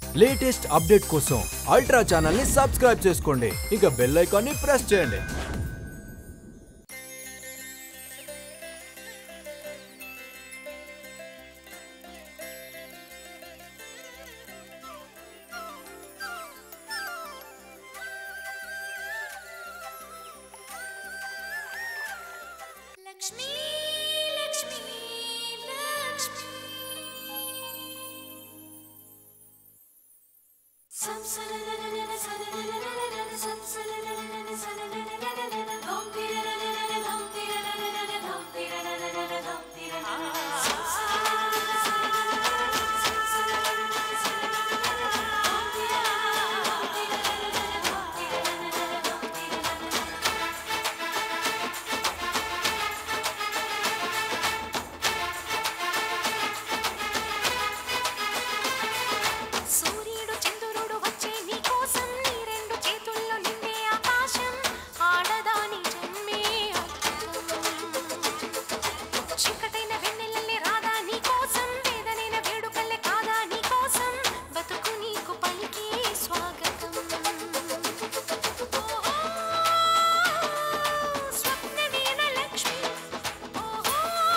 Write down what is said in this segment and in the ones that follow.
Latest update కోసం ultra channel ని subscribe చేసుకోండి ఇక బెల్ ఐకాన్ ని ప్రెస్ చేయండి లక్ష్మీ లక్ష్మీ లక్ష్మీ సంసరననన సరనననన సంసరననన సరనననన ధోంతిరననన ధోంతిరననన ధోంతిరననన ధోంతిరననన సూర్యుడు చంద్రుడు వచ్చే నీ కోసం నీ రెండు చేతుల్లో నిండే ఆకాశం ఆడదాని జన్మే అద్భుతం చీకటైన వెన్నెలల్లే రాదా నీ కోసం వేదనైన వేడుకల్లే కాదా నీ కోసం బతుకు నీకు పలికే స్వాగతం ఓహో స్వప్న వీణ లక్ష్మి ఓహో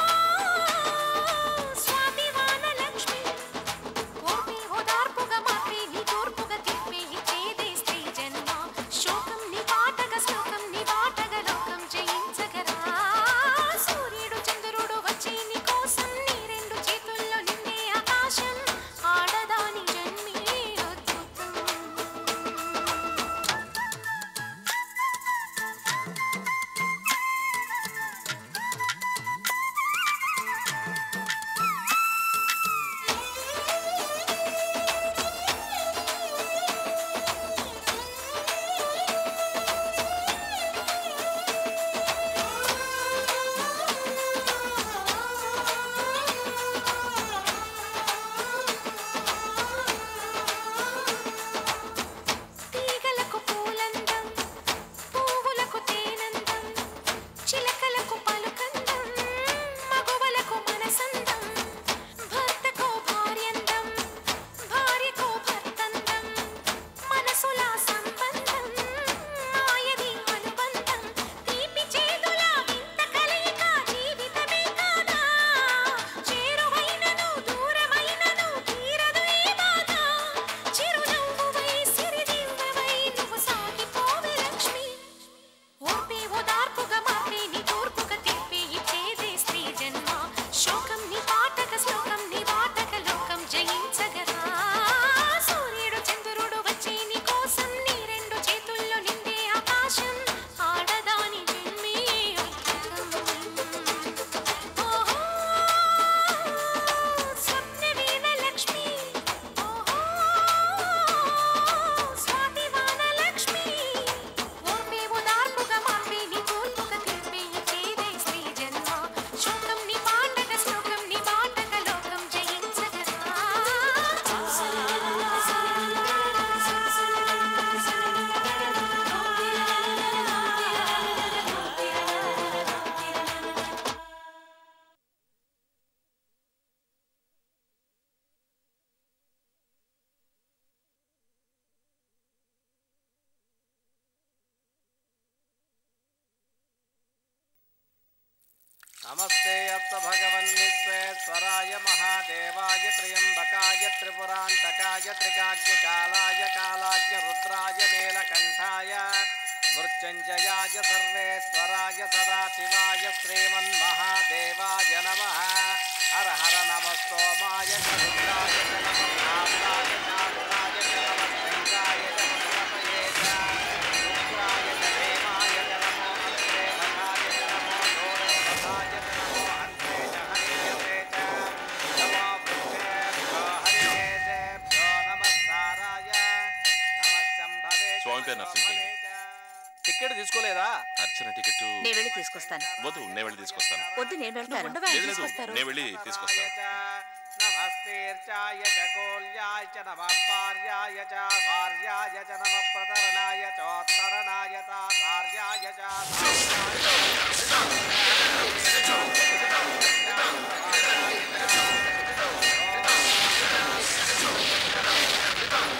స్వాతి వాన లక్ష్మి ఓపి ఓదార్పుగా మాపి నీ తూర్పుగా తిప్పి ఇచ్చేదే స్త్రీ జన్మ శోకం నీ పాటగా శ్లోకం నీ బాటగా లోకం జయించగరా సూర్యుడు చంద్రుడు వచ్చి నీ కోసం నీ రెండు చేతుల్లో నిండే ఆకాశం ఆడదాని జన్మే అద్భుతం తీగలకు పూలందం పువ్వులకు తేనందం చిలకలకు పలుకందం మగువలకు మనసందం భర్తకు భార్యందం భార్యకు భర్తందం మనసుల సంబంధం మాయది అనుబంధం తీపి చేదుల వింత కలయిక జీవితమే కాదా చేరువైనను దూరమైనను తీరదు ఏ బాధ చిరునవ్వువై సిరిదివ్వవై నువ్వు సాగిపోవే లక్ష్మి ఓపి ఓదార్పుగా మాపి నీ తూర్పుగా తిప్పి ఇచ్చేదే స్త్రీ జన్మ శోకం నీ పాటక శ్లోకం నీ బాటక లోకం జయించగరా సూర్యుడు చంద్రుడు వచ్చి నీ కోసం నీ రెండు చేతుల్లో నిండే ఆకాశం ఆడదాని జన్మే అద్భుతం ఓహో స్వప్న వీణ లక్ష్మి ఓహో స్వాతి వాన లక్ష్మి ఓపి ఓదార్పుగా మాపి నీ తూర్పుగా తిప్పి ఇచ్చేదే స్త్రీ జన్మ శోకం నీ పాటక శ్లోకం నీ బాటక లోకం జయించగరా నమస్తే అస్త భగవన్ విశ్వేశ్వరాయ మహాదేవాయ త్ర్యంబకాయ త్రిపురాంతకాయ త్రికాగ్నికాలాయ కాలాగ్ని రుద్రాయ నీలకంఠాయ మృత్యుంజయాయ సర్వేశ్వరాయ సదాశివాయ శ్రీమన్మహాదేవాయ నమ హర హర నమ సోమాయ చ రుద్రాయ చ నమ భావాయ చారుణాయ చ నమ శంకాయ చ నమపతయే చ రుద్రాయ చ దేవాయ చ నమో అగ్రే భగాయ చ నమో దూరవసాయ చ నమో హంతే చ హరియతే చ నమో వృక్షేభ్యో హరికేశేభ్యో నమస్కారాయ నమః శంభవే చ స్వామి పేరు నరసింహయ్య. టికెట్ తీసుకోలేదా అర్చన టికెట్ నేను వెళ్ళి తీసుకొస్తాను వద్దు నేను వెళ్ళి తీసుకొస్తాను వద్దు నేను వెళ్తాను లేదు లేదు నేను వెళ్ళి తీసుకొస్తాను నమస్తీర్చాయ చ కోల్యాయ చ నమ పార్యాయ చ భార్యాయ చ నమ ప్రతరణాయ చోత్తరణాయ తార్యాయ చ తార్యాయ చ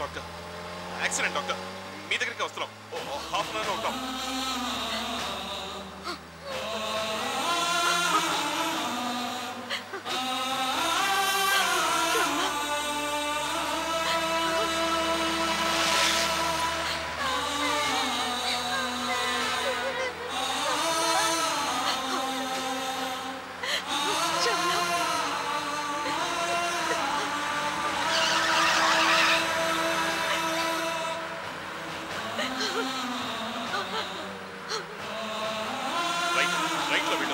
డాక్టర్ యాక్సిడెంట్ డాక్టర్ మీ దగ్గరికి వస్తున్నాం హాఫ్ అన్ అవర్ ఉంటాం రైట్ రైట్ లో వెళ్ళు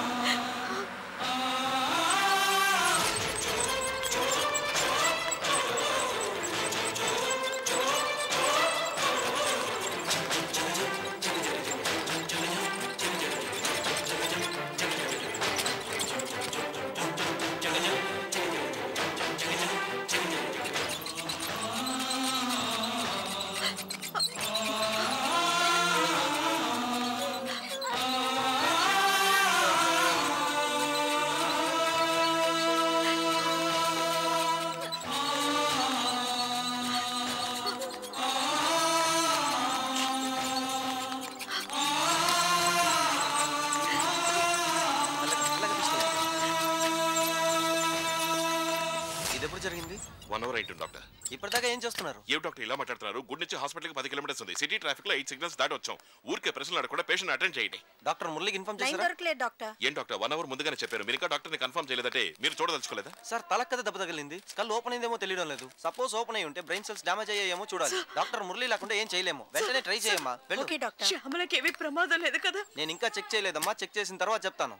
ఇది ఎప్పుడు జరిగింది వన్ అవర్ అయింటుంది డాక్టర్ ఇప్పటిదాకా ఏం చేస్తున్నారు ఏ డాక్టర్ ఇలా మాట్లాడుతున్నారు గుడ్ నుంచి హాస్పిటల్కి పది కిలోమీటర్స్ ఉంది సిటీ ట్రాఫిక్ లో ఎయిట్ సిగ్నల్స్ దాటి వచ్చాం ఊరికే ప్రశ్నలు అడగకుండా పేషెంట్ అటెండ్ చేయండి డాక్టర్ మురళికి ఇన్ఫార్మ్ లైన్ చేశారా దొరకలేదు డాక్టర్ ఏం డాక్టర్ వన్ అవర్ ముందుగానే చెప్పారు మీరు ఇంకా డాక్టర్ని కన్ఫర్మ్ చేయలేదంటే మీరు చూడదలుచుకోలేదా సార్ తలకు కదా దెబ్బ తగిలింది స్కల్ ఓపెన్ అయిందేమో తెలియడం లేదు సపోజ్ ఓపెన్ అయి ఉంటే బ్రెయిన్ సెల్స్ డ్యామేజ్ అయ్యాయేమో చూడాలి డాక్టర్ మురళి లేకుండా ఏం చేయలేము వెంటనే ట్రై చేయమ్మా వెళ్ళు ఓకే డాక్టర్ శ్యామలకి ఏమీ ప్రమాదం లేదు కదా నేను ఇంకా చెక్ చేయలేదమ్మా చెక్ చేసిన తర్వాత చెప్తాను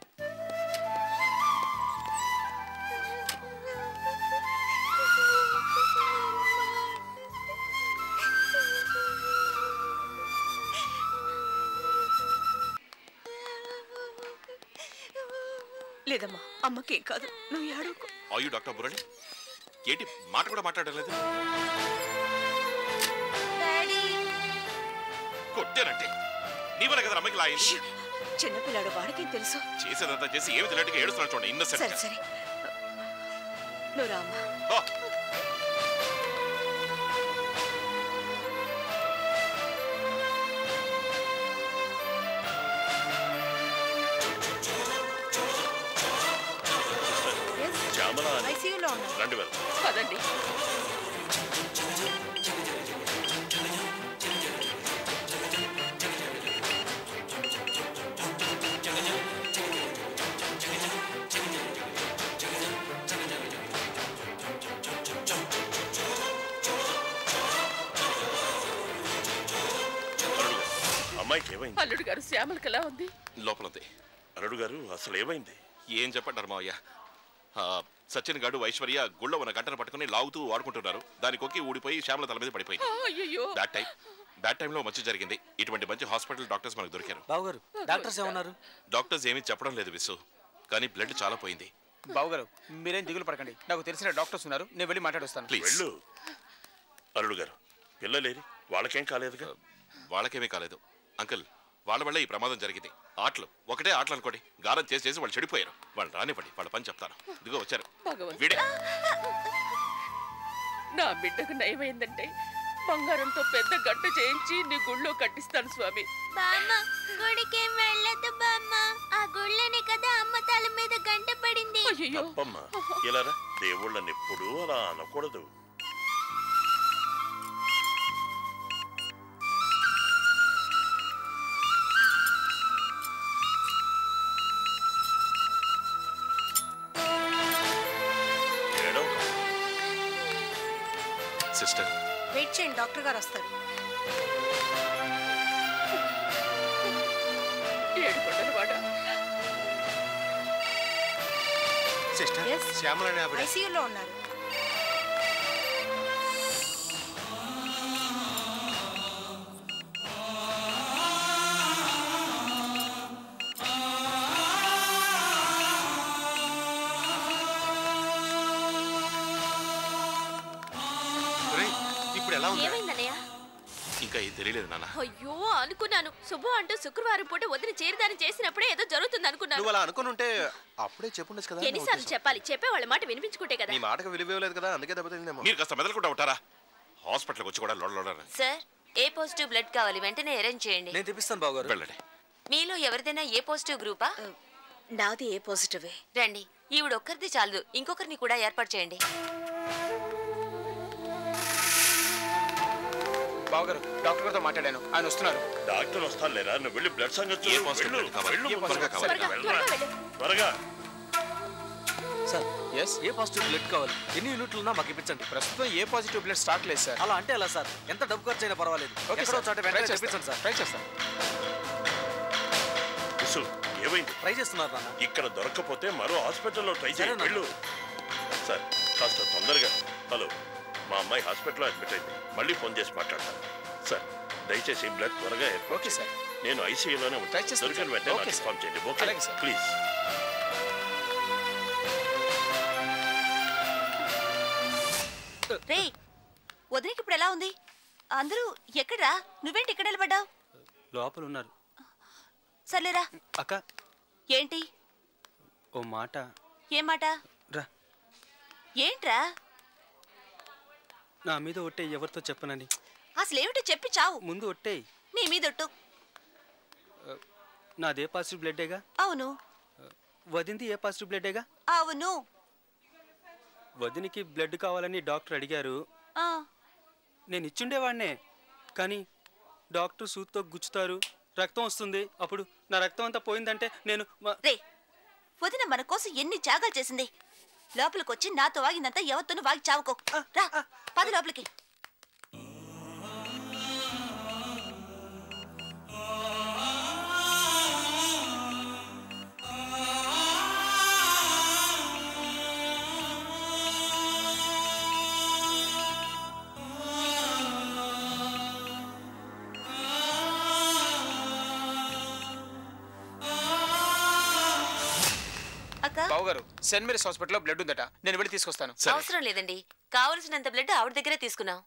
లేదమ్మా అమ్మకేం కాదు నువ్వు ఏడవకు అయ్యూ డాక్టర్ మురళి ఏంటి మాట కూడా మాట్లాడలేదు డాడీ కొట్టానంటే నీ వల్ల కదా అమ్మకి లాయింది ష్యూ! చిన్నపిల్లాడు వాడికేం తెలుసు చేసేదంతా చేసి ఏమి తెలియట్టుగా ఏడుస్తున్నాడు చూడండి సరే ఇన్నసెంట్ సరే నువ్వు రామ్మా శ్యామల అని ఐసీయూలో ఉన్నారు రెండు వేలు పదండి అల్లుడు గారు అమ్మాయికి ఏమైంది అల్లుడు గారు శ్యామలకి ఎలా ఉంది లోపల ఉంది అల్లుడు గారు అసలు ఏమైంది ఏం చెప్పంటారు మావయ్య ఆ, సచిన్ గాడు ఐశ్వర్య గుళ్ళో ఉన్న గంటను పట్టుకుని లాగుతూ వాడుకుంటున్నారు దానికి ఒకి ఊడిపోయి శ్యామల తల మీద పడిపోయింది అయ్యో బ్యాడ్ టైం బ్యాడ్ టైంలో మంచి జరిగింది ఇటువంటి మంచి హాస్పిటల్ డాక్టర్స్ మనకు దొరికారు బావగారు డాక్టర్స్ ఏమన్నారు డాక్టర్స్ ఏమీ చెప్పడం లేదు విసు కానీ బ్లడ్ చాలా పోయింది బావగారు మీరేం దిగులు పడకండి నాకు తెలిసిన డాక్టర్స్ ఉన్నారు నేను వెళ్ళి మాట్లాడొస్తాను ప్లీజ్ వెళ్ళు అల్లుడు గారు పిల్లలేరి వాళ్ళకేం కాలేదుగా వాళ్ళకేమీ కాలేదు అంకుల్ వాళ్ళ వల్ల ఈ ప్రమాదం జరిగింది ఆటలు ఒకటే ఆటలు అనుకోండి గారం చేసి చేసి వాళ్ళు చెడిపోయారు వాళ్ళు రానివ్వండి వాళ్ళ పని చెప్తాను ఇదిగో వచ్చారు భగవంతుడా. వీడే నా బిడ్డకు నయమైందంటే బంగారంతో పెద్ద గంట చేయించి నీ గుళ్ళో కట్టిస్తాను స్వామి బామ్మ గుడికేం వెళ్ళదు బామ్మ ఆ గుళ్ళని కదా అమ్మ తల మీద గంట పడింది అయ్యో తప్పమ్మా ఇలా రా. దేవుళ్ళని ఎప్పుడూ అలా అనకూడదు ఏడవ సిస్టర్ వెయిట్ చేయండి డాక్టర్ గారు వస్తారు ఏడు కొండల వాడ సిస్టర్ Yes. శ్యామలని ఆవిడ ఐసీయూలో ఉన్నారు రేయ్, ఇప్పుడు ఎలా ఉంది ఏమైందన్నయ్య ఇంకా ఏం తెలియలేదు నాన్న అయ్యో అనుకున్నాను శుభం అంటూ శుక్రవారం పూట వదిలి చేరిదాని చేసినప్పుడే ఏదో జరుగుతుంది అనుకున్నాను నువ్వు అలా అనుకుని ఉంటే అప్పుడే చెప్పుండొచ్చు కదా ఎన్నిసార్లు చెప్పాలి చెప్పే వాళ్ళ మాట వినిపించుకుంటే కదా నీ మాటకు విలువ ఇవ్వలేదు కదా అందుకే దెబ్బతిందేమో మీరు కాస్త మెదలకుండా ఉంటారా హాస్పిటల్కి వచ్చి కూడా లోడలోడ సార్ ఏ పాజిటివ్ బ్లడ్ కావాలి వెంటనే అరేంజ్ చేయండి నేను తెప్పిస్తాను బావగారు వెళ్ళండి మీలో ఎవరిదైనా ఏ పాజిటివ్ గ్రూపా నాది ఏ పాజిటివే రండి ఈవిడ ఒక్కరిది చాలదు ఇంకొకరిని కూడా ఏర్పాటు చేయండి బావగారు డాక్టర్ గారితో మాట్లాడాను ఆయన వస్తున్నారు డాక్టర్ వస్తాను లేరా నువ్వు వెళ్ళి బ్లడ్ సంగతి ఏ చూడు. పాజిటివ్ వెళ్ళు, బ్లడ్ కావాలి? వెళ్ళు ఏ ముందు. త్వరగా కావాలి? వెళ్ళరా. త్వరగా వెళ్ళు. త్వరగా sir yes A positive blood కావాలి ఎన్ని యూనిట్లు ఉన్నా మాకు ఇప్పించండి ప్రస్తుతం ఏ పాజిటివ్ బ్లడ్ స్టాక్ లేదు సార్ అలా అంటే ఎలా సార్ ఎంత డబ్బు ఖర్చు అయినా పర్వాలేదు ఓకే ఎక్కడో సార్ చోట ట్రై వెంటనే తెప్పించండి చేస్తాను సార్ ట్రై చేస్తాను విసు, ఏమైంది ట్రై చేస్తున్నారు నాన్న ఇక్కడ దొరకకపోతే మరో హాస్పిటల్లో ట్రై సరే చేయి నాన్న. వెళ్ళు సార్ కాస్త తొందరగా హలో మా అమ్మాయి హాస్పిటల్లో అడ్మిట్ అయింది మళ్ళీ ఫోన్ చేసి మాట్లాడతాను సార్ దయచేసి బ్లడ్ త్వరగా ఏర్పాటు ఓకే సార్ నేను ఐసీయూలోనే ట్రై ఉంటాను చేస్తాను దొరికిన సార్. వెంటనే ఓకే నాకు సార్. ఇన్ఫార్మ్ చేయండి ఓకే అలాగే సార్. ప్లీజ్ రే వదినకి ఇప్పుడు ఎలా ఉంది అందరూ ఎక్కడా నువ్వేంటి ఇక్కడ నిలబడ్డావు లోపల ఉన్నారు సర్లేరా అక్క ఏంటి ఓ మాట ఏం మాట రా ఏంట్రా నా మీద ఒట్టే ఎవరితో చెప్పనని అసలు ఏమిటో చెప్పి చావు ముందు ఒట్టేయి నీ మీదొట్టు నాదే పాజిటివ్ బ్లడ్డేగా అవును వదింది ఏ పాజిటివ్ బ్లడ్డేగా అవును వదినికి బ్లడ్ కావాలని డాక్టర్ అడిగారు ఆ, నేను ఇచ్చుండేవాడినే కానీ డాక్టర్ సూత్తో గుచ్చుతారు రక్తం వస్తుంది అప్పుడు నా రక్తం అంతా పోయిందంటే నేను మ- రే వదిన మన కోసం ఎన్ని త్యాగాలు చేసింది లోపలికొచ్చి నాతో వాగిందంతా ఎవరితోనూ వాగి చావుకో రా పది లోపలికి అక్క బావగారు సెయింట్ మేరీస్ హాస్పిటల్లో బ్లడ్ ఉందట నేను వెళ్ళి తీసుకొస్తాను అవసరం లేదండి కావలసినంత బ్లడ్ ఆవిడ దగ్గరే తీసుకున్నాం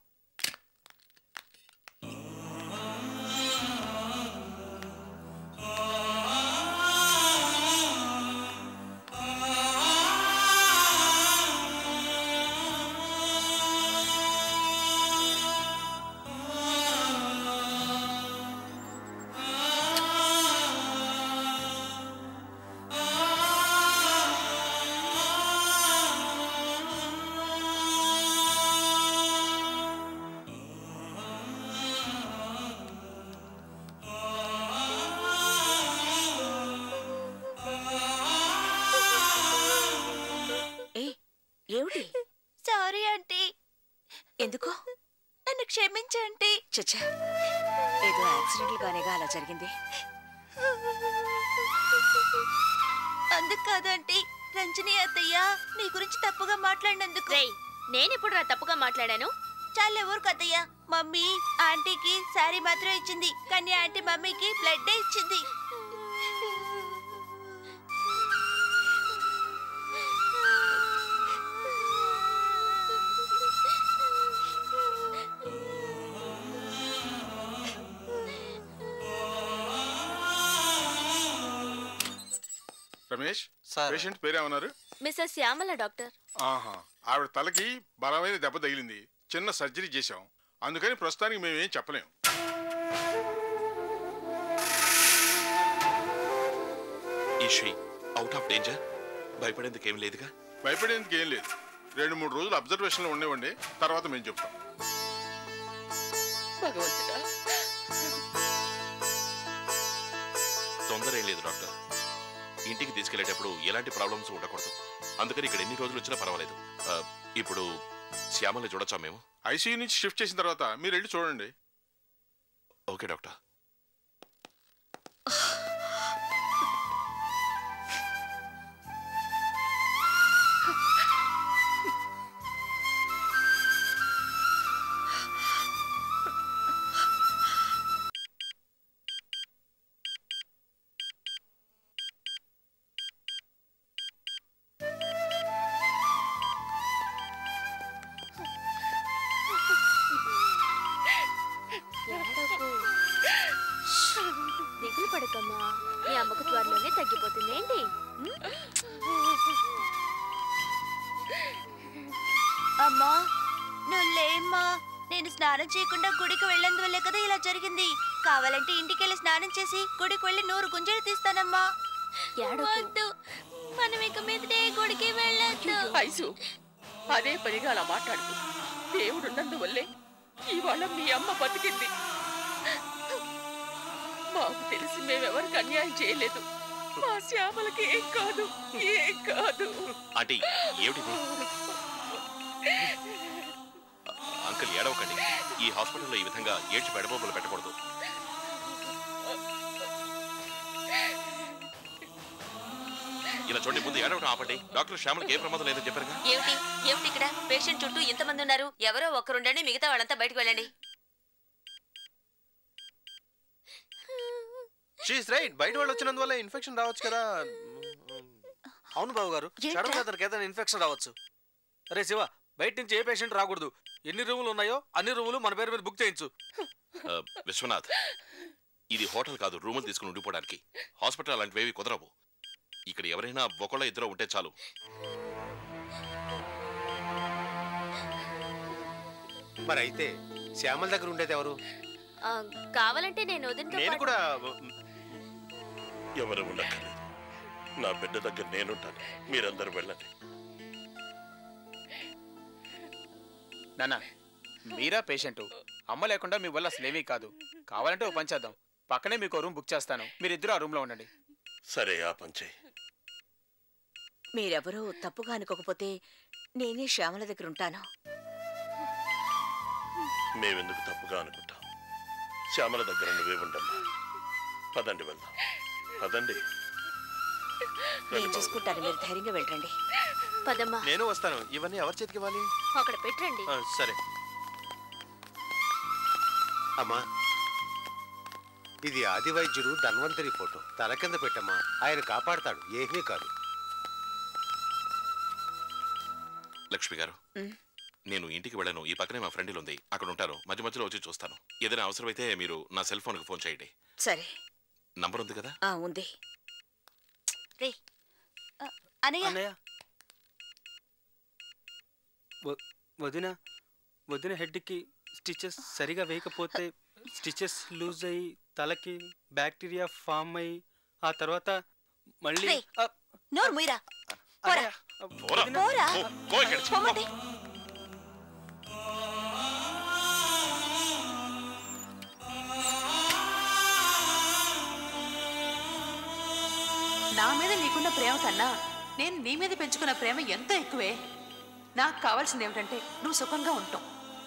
ఏ ఏమిటి సారీ ఆంటీ ఎందుకు నన్ను క్షమించండి చచ్చా ఏదో యాక్సిడెంట్ గానేగా అలా జరిగింది అందుకు కాదంటీ రంజని అత్తయ్య నీ గురించి తప్పుగా మాట్లాడినందుకు నేనెప్పుడు రా తప్పుగా మాట్లాడాను చాలా ఊరు కదయ్య మమ్మీ ఆంటీకి శారీ మాత్రం ఇచ్చింది కానీ ఆంటీ మమ్మీకి బ్లడ్ ఇచ్చింది రమేష్ సార్. పేషెంట్ పేరేమన్నారు మిస్సెస్ శ్యామల డాక్టర్ ఆహా ఆవిడ తలకి బలమైన దెబ్బ తగిలింది చిన్న సర్జరీ చేశాం అందుకని ప్రస్తుతానికి మేమేం చెప్పలేం ఈ శ్రీ అవుట్ ఆఫ్ డేంజర్ భయపడేందుకు ఏం లేదుగా భయపడేందుకు ఏం లేదు రెండు మూడు రోజులు అబ్జర్వేషన్లో ఉండేవండి తర్వాత మేము చెప్తాం భగవంతుడా తొందర ఏం లేదు డాక్టర్ ఇంటికి తీసుకెళ్లేటప్పుడు ఎలాంటి ప్రాబ్లమ్స్ ఉండకూడదు అందుకని ఇక్కడ ఎన్ని రోజులు వచ్చినా పర్వాలేదు ఆ, ఇప్పుడు శ్యామల్ని చూడొచ్చా మేము ఐసీయూ నుంచి షిఫ్ట్ చేసిన తర్వాత మీరు వెళ్ళి చూడండి ఓకే డాక్టర్ దిగులు పడకమ్మా మీ అమ్మకు త్వరలోనే తగ్గిపోతుంది ఏంటి అమ్మా నువ్వు లేమ్మా నేను స్నానం చేయకుండా గుడికి వెళ్ళినందువల్లే కదా ఇలా జరిగింది కావాలంటే ఇంటికి వెళ్ళి స్నానం చేసి గుడికి వెళ్ళి నూరు గుంజలు తీస్తానమ్మా వద్దు మనం ఇక మీదటే గుడికి వెళ్ళొద్దు ఐసు అదే పనిగా అలా మాట్లాడుతూ దేవుడు ఉన్నందువల్లే ఇవాళ మీ అమ్మ బతికింది మాకు తెలిసి మేమెవరికి అన్యాయం చేయలేదు మా శ్యామలకి ఏం కాదు ఏం కాదు ఆంటీ ఏమిటిది అంకుల్ ఏడవకండి ఈ హాస్పిటల్లో ఈ విధంగా ఏడ్చి పెడబొబ్బలు పెట్టకూడదు ఇలా చూడండి ముందు ఏడవడం ఆపండి డాక్టర్ శ్యామలకి ఏ ప్రమాదం లేదని చెప్పారుగా ఏమిటి ఏమిటి ఇక్కడ పేషెంట్ చుట్టూ ఇంతమంది ఉన్నారు ఎవరో ఒకరుండండి మిగతా వాళ్ళంతా బయటకు వెళ్ళండి షీస్ రైట్ బయట వాళ్ళు వచ్చినందువల్ల ఇన్ఫెక్షన్ రావచ్చు కదా అవును బాబు గారు సడన్ గా అతనికి ఏదైనా ఇన్ఫెక్షన్ రావచ్చు అరే శివ బయట నుంచి ఏ పేషెంట్ రాకూడదు ఎన్ని రూములు ఉన్నాయో అన్ని రూములు మన పేరు మీద బుక్ చేయించు ఆ, విశ్వనాథ్ ఇది హోటల్ కాదు రూములు తీసుకుని ఉండిపోవడానికి హాస్పిటల్ అలాంటివేవి కుదరవు ఇక్కడ ఎవరైనా ఒకళ్ళ ఇద్దరు ఉంటే చాలు మరి అయితే శ్యామల దగ్గర ఉండేది ఎవరు ఆ, కావాలంటే నేను వదినతో నేను పాటు- కూడా ఎవరు ఉండక్కర్లేదు నా బిడ్డ దగ్గర నేనుంటాను మీరందరూ వెళ్ళండి నాన్న మీరా పేషెంట్ అమ్మ లేకుండా మీ వల్ల అసలేమీ కాదు కావాలంటే ఓ పని చేద్దాం పక్కనే మీకు రూమ్ బుక్ చేస్తాను మీరిద్దరు ఆ రూమ్ లో ఉండండి సరే ఆ పని చేయి మీరెవరూ తప్పుగా అనుకోకపోతే నేనే శ్యామల దగ్గర ఉంటాను మేమెందుకు తప్పుగా అనుకుంటాం శ్యామల దగ్గర నువ్వే ఉండమ్మా పదండి వెళ్దాం పదండి నేను చూసుకుంటాను మీరు ధైర్యంగా వెళ్ళండి పదమ్మా నేను వస్తాను ఇవన్నీ ఎవరి చేతికి ఇవ్వాలి అక్కడ పెట్టండి ఆ, సరే అమ్మా ఇది ఆది వైద్యుడు ధన్వంతరి ఫోటో తల కింద పెట్టమ్మా ఆయన కాపాడతాడు ఏమీ కాదు లక్ష్మి గారు ఉమ్. నేను ఇంటికి వెళ్ళను ఈ పక్కనే మా ఫ్రెండ్ ఉంది అక్కడ ఉంటారు మధ్య మధ్యలో వచ్చి చూస్తాను ఏదైనా అవసరమైతే మీరు నా సెల్ ఫోన్కి ఫోన్ చేయండి సరే నంబర్ ఉంది కదా ఆ ఉంది రే ఆ, అనయ్య అన్నయ్య వ- వదిన వదిన హెడ్కి స్టిచెస్ సరిగా వేయకపోతే స్టిచెస్ లూజ్ అయ్యి తలకి బ్యాక్టీరియా ఫామ్ అయ్యి ఆ తర్వాత మళ్ళీ రే, ఆ, నోరు ముయిరా పోరా పోరా. పోరా పో, పో ఇక్కడి నుంచి, పో. పోమంటే నా మీద నీకున్న ప్రేమ కన్నా నేను నీ మీద పెంచుకున్న ప్రేమ ఎంతో ఎక్కువే నాకు కావాల్సింది ఏమిటంటే నువ్వు సుఖంగా ఉంటావు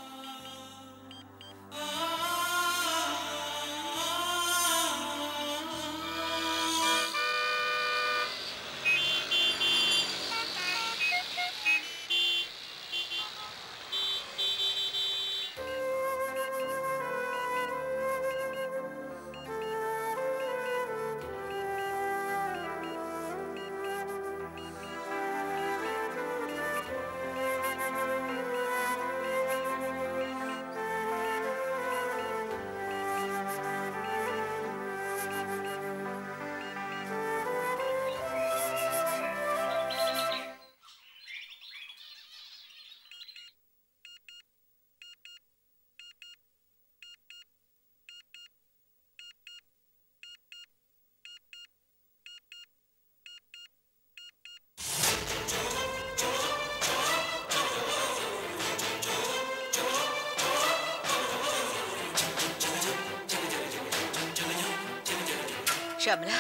శ్యామల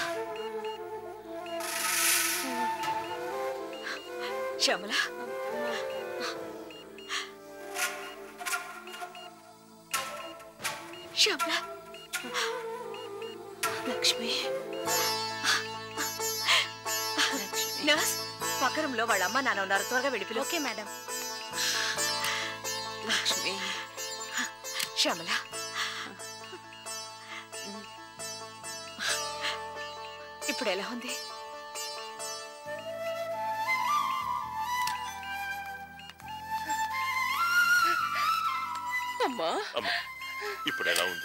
శ్యామల శ్యామల లక్ష్మి నర్స్ పక్క రూమ్లో వాళ్ళ అమ్మ నాన్న ఉన్నారు త్వరగా వెళ్ళిపి ఓకే మేడం లక్ష్మి శ్యామల ఇప్పుడు ఎలా ఉంది అమ్మా అమ్మా ఇప్పుడు ఎలా ఉంది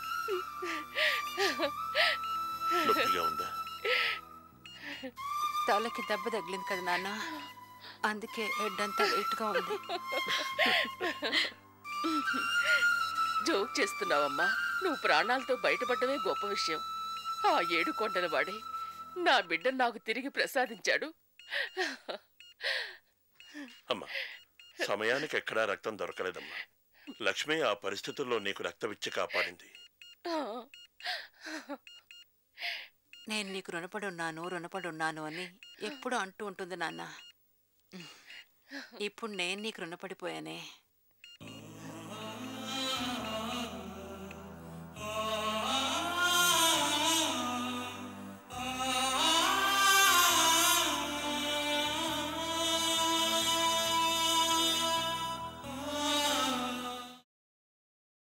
నొప్పిగా ఉందా తలకి దెబ్బ తగిలింది కదా నాన్న అందుకే హెడ్ అంతా వెయిట్గా ఉంది జోక్ చేస్తున్నావమ్మా నువ్వు ప్రాణాలతో బయటపడమే గొప్ప విషయం ఆ ఏడు కొండల వాడే నా బిడ్డ నాకు తిరిగి ప్రసాదించాడు అమ్మా సమయానికి ఎక్కడా రక్తం దొరకలేదమ్మా లక్ష్మి ఆ పరిస్థితుల్లో నీకు రక్తం ఇచ్చి కాపాడింది నేను నీకు రుణపడి ఉన్నాను రుణపడి ఉన్నాను అని ఎప్పుడు అంటూ ఉంటుంది నాన్న ఇప్పుడు నేను నీకు రుణపడిపోయానే